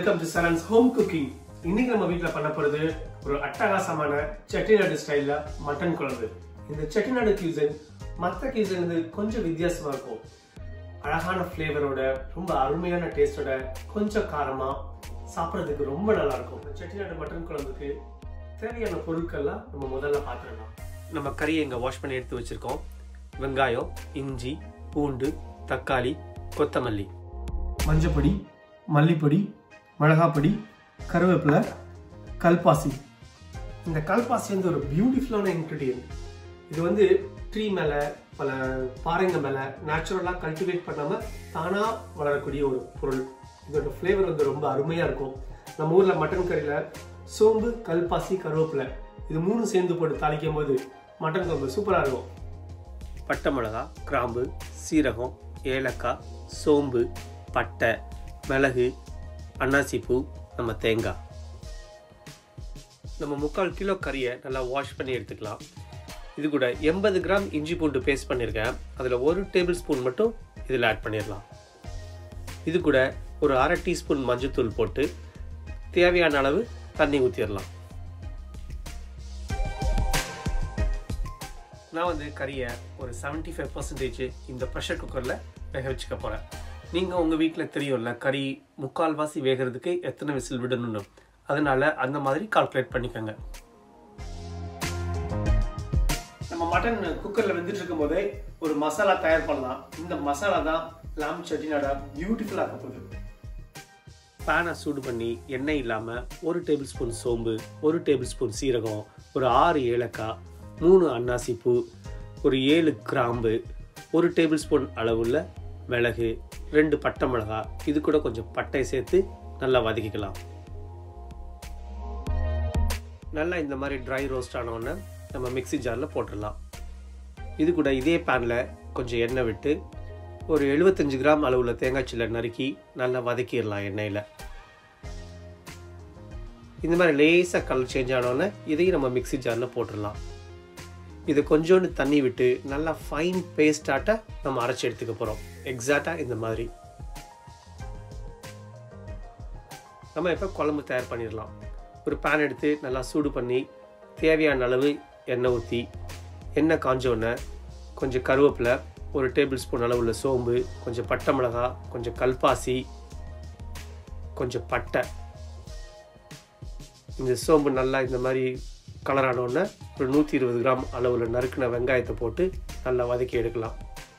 welcome to Saran's home cooking இன்னைக்கு நம்ம வீட்ல பண்ண போறது ஒரு அட்டகாசமான செட்டிநாடு ஸ்டைல்ல மட்டன் குழம்பு இந்த செட்டிநாடு கியூசன் மற்ற கியூசன் வந்து கொஞ்சம் வித்தியாசமா இருக்கும் அழகான ஃப்ளேவரோட ரொம்ப அருமையான டேஸ்டோட கொஞ்சம் காரமா சாப்பிட்றதுக்கு ரொம்ப நல்லா இருக்கும் இந்த செட்டிநாடு மட்டன் குழம்புக்கு தேவையான பொருட்கள்லாம் நம்ம முதல்ல பார்த்துடலாம் நம்ம கறியை இங்கே வாஷ் பண்ணி எடுத்து வச்சிருக்கோம் வெங்காயம் இஞ்சி பூண்டு தக்காளி கொத்தமல்லி மஞ்சப்பொடி மல்லிப்பொடி மிளகாப்பொடி கருவேப்பிலை கல்பாசி இந்த கல்பாசி வந்து ஒரு பியூட்டிஃபுல்லான இன்க்ரீடியன்ட் இது வந்து ட்ரீ மேலே பல பாறைங்க மேலே நேச்சுரலாக கல்டிவேட் பண்ணாமல் தானாக வளரக்கூடிய ஒரு பொருள் இதோட ஃப்ளேவர் வந்து ரொம்ப அருமையாக இருக்கும் நம்ம ஊரில் மட்டன் கறியில் சோம்பு கல்பாசி கருவேப்பிலை இது மூணு சேர்ந்து போட்டு தாளிக்கும் போது மட்டன் குழம்பு சூப்பராக இருக்கும் பட்டை மிளகா கிராம்பு சீரகம் ஏலக்காய் சோம்பு பட்டை மிளகு அன்னாசிப்பூ நம்ம தேங்காய் நம்ம முக்கால் கிலோ கறியை நல்லா வாஷ் பண்ணி எடுத்துக்கலாம் இது கூட எண்பது கிராம் இஞ்சி பூண்டு பேஸ்ட் பண்ணியிருக்கேன் அதில் ஒரு டேபிள் ஸ்பூன் மட்டும் இதில் ஆட் பண்ணிடலாம் இது கூட ஒரு அரை டீஸ்பூன் மஞ்சத்தூள் போட்டு தேவையான அளவு தண்ணி ஊற்றிடலாம் நான் வந்து கறியை ஒரு செவன்ட்டி ஃபைவ் பர்சன்டேஜ் இந்த ப்ரெஷர் குக்கரில் வேக வச்சுக்க போகிறேன் நீங்கள் உங்கள் வீட்டில் தெரியும்ல கறி முக்கால்வாசி வேகிறதுக்கு எத்தனை விசில் விடணும்னு அதனால அந்த மாதிரி கால்குலேட் பண்ணிக்கோங்க நம்ம மட்டன் குக்கரில் வெந்துட்டு இருக்கும் போதே ஒரு மசாலா தயார் பண்ணலாம் இந்த மசாலா தான் லாம் சட்டினோட பியூட்டிஃபுல்லாக இருக்க போகுது பேனை சூடு பண்ணி எண்ணெய் இல்லாமல் ஒரு டேபிள் ஸ்பூன் சோம்பு ஒரு டேபிள் ஸ்பூன் சீரகம் ஒரு ஆறு ஏலக்காய் மூணு அன்னாசிப்பூ ஒரு ஏழு கிராம்பு ஒரு டேபிள் ஸ்பூன் அளவுள்ள மிளகு ரெண்டு பட்டை மிளகா இது கூட கொஞ்சம் பட்டை சேர்த்து நல்லா வதக்கிக்கலாம் நல்லா இந்த மாதிரி ட்ரை ரோஸ்ட் ஆனவுடனே நம்ம மிக்ஸி ஜாரில் போட்டுடலாம் இது கூட இதே பேனில் கொஞ்சம் எண்ணெய் விட்டு ஒரு எழுபத்தஞ்சு கிராம் அளவில் தேங்காய் சில்லை நறுக்கி நல்லா வதக்கிடலாம் எண்ணெயில் இந்த மாதிரி லேசாக கலர் சேஞ்ச் ஆனோடனே இதையும் நம்ம மிக்ஸி ஜாரில் போட்டுடலாம் இது கொஞ்சோண்டு தண்ணி விட்டு நல்லா ஃபைன் பேஸ்டாட்ட நம்ம அரைச்சி எடுத்துக்க போகிறோம் எக்ஸாக்டாக இந்த மாதிரி நம்ம இப்போ குழம்பு தயார் பண்ணிடலாம் ஒரு பேன் எடுத்து நல்லா சூடு பண்ணி தேவையான அளவு எண்ணெய் ஊற்றி எண்ணெய் காஞ்சோடனே கொஞ்சம் கருவேப்பிலை ஒரு டேபிள் ஸ்பூன் அளவுள்ள சோம்பு கொஞ்சம் பட்டை மிளகா கொஞ்சம் கல்பாசி கொஞ்சம் பட்டை இந்த சோம்பு நல்லா இந்த மாதிரி கலர் ஆனோடனே ஒரு நூற்றி இருபது கிராம் அளவில் நறுக்கின வெங்காயத்தை போட்டு நல்லா வதக்கி எடுக்கலாம்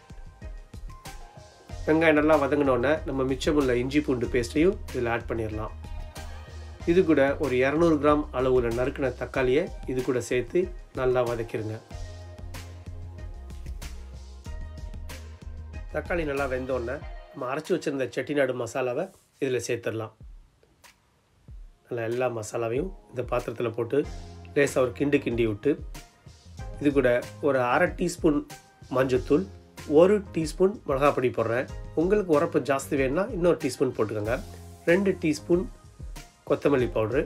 வெங்காயம் நல்லா வதங்கினோடனே நம்ம மிச்சமுள்ள இஞ்சி பூண்டு பேஸ்ட்டையும் இதில் ஆட் பண்ணிடலாம் இது கூட ஒரு இரநூறு கிராம் அளவுல நறுக்கின தக்காளியை இது கூட சேர்த்து நல்லா வதக்கிடுங்க தக்காளி நல்லா வெந்தோடனே நம்ம அரைச்சி வச்சிருந்த செட்டிநாடு மசாலாவை இதில் சேர்த்துடலாம் நல்லா எல்லா மசாலாவையும் இந்த பாத்திரத்தில் போட்டு லேசாக ஒரு கிண்டு கிண்டி விட்டு இது கூட ஒரு அரை டீஸ்பூன் மஞ்சத்தூள் ஒரு டீஸ்பூன் மிளகாப்பொடி போடுறேன் உங்களுக்கு உரப்பு ஜாஸ்தி வேணும்னா இன்னொரு டீஸ்பூன் போட்டுக்கோங்க ரெண்டு டீஸ்பூன் கொத்தமல்லி பவுட்ரு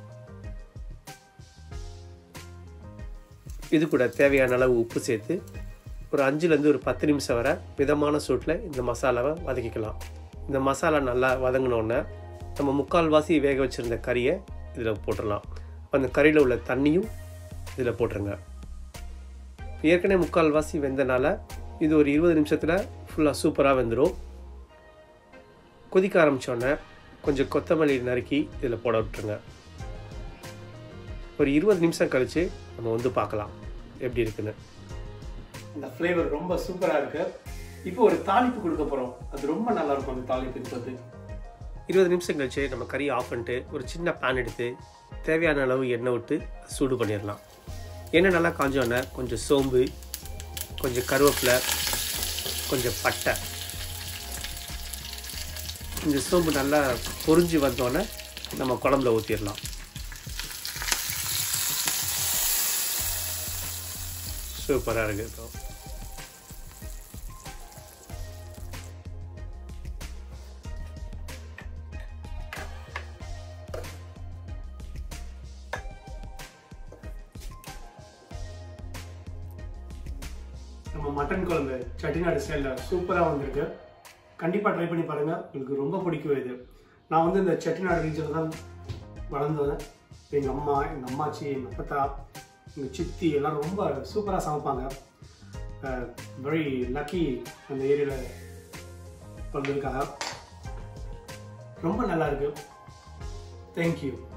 இது கூட தேவையான அளவு உப்பு சேர்த்து ஒரு அஞ்சுலேருந்து ஒரு பத்து நிமிஷம் வரை மிதமான சூட்டில் இந்த மசாலாவை வதக்கிக்கலாம் இந்த மசாலா நல்லா வதங்கினோடனே நம்ம முக்கால்வாசி வேக வச்சுருந்த கறியை இதில் போட்டுடலாம் அந்த கறியில் உள்ள தண்ணியும் இதில் போட்டுருங்க ஏற்கனவே முக்கால்வாசி வெந்தனால இது ஒரு இருபது நிமிஷத்தில் ஃபுல்லாக சூப்பராக வெந்துடும் கொதிக்க ஆரம்பித்தோடனே கொஞ்சம் கொத்தமல்லி நறுக்கி இதில் போட விட்டுருங்க ஒரு இருபது நிமிஷம் கழித்து நம்ம வந்து பார்க்கலாம் எப்படி இருக்குன்னு இந்த ஃப்ளேவர் ரொம்ப சூப்பராக இருக்கு இப்போ ஒரு தாளிப்பு கொடுக்க போகிறோம் அது ரொம்ப நல்லா இருக்கும் அந்த தாளிப்பு வந்து இருபது நிமிஷம் கழிச்சு நம்ம கறி ஆஃப் பண்ணிட்டு ஒரு சின்ன பேன் எடுத்து தேவையான அளவு எண்ணெய் விட்டு சூடு பண்ணிடலாம் எண்ணெய் நல்லா காஞ்சோடனே கொஞ்சம் சோம்பு கொஞ்சம் கருவேப்பிலை கொஞ்சம் பட்டை இந்த சோம்பு நல்லா பொரிஞ்சு வந்தோடனே நம்ம குழம்புல ஊற்றிடலாம் சூப்பராக இருக்கு இப்போ நம்ம மட்டன் குழம்பு செட்டிநாடு ஸ்டைலில் சூப்பராக வந்திருக்கு கண்டிப்பாக ட்ரை பண்ணி பாருங்கள் உங்களுக்கு ரொம்ப பிடிக்கும் இது நான் வந்து இந்த செட்டிநாடு ரீஜனில் தான் வளர்ந்தேன் எங்கள் அம்மா எங்கள் அம்மாச்சி எங்கள் அப்பத்தா எங்கள் சித்தி எல்லோரும் ரொம்ப சூப்பராக சமைப்பாங்க வெரி லக்கி அந்த ஏரியாவில் வளர்ந்ததுக்காக ரொம்ப நல்லா இருக்கு தேங்க்யூ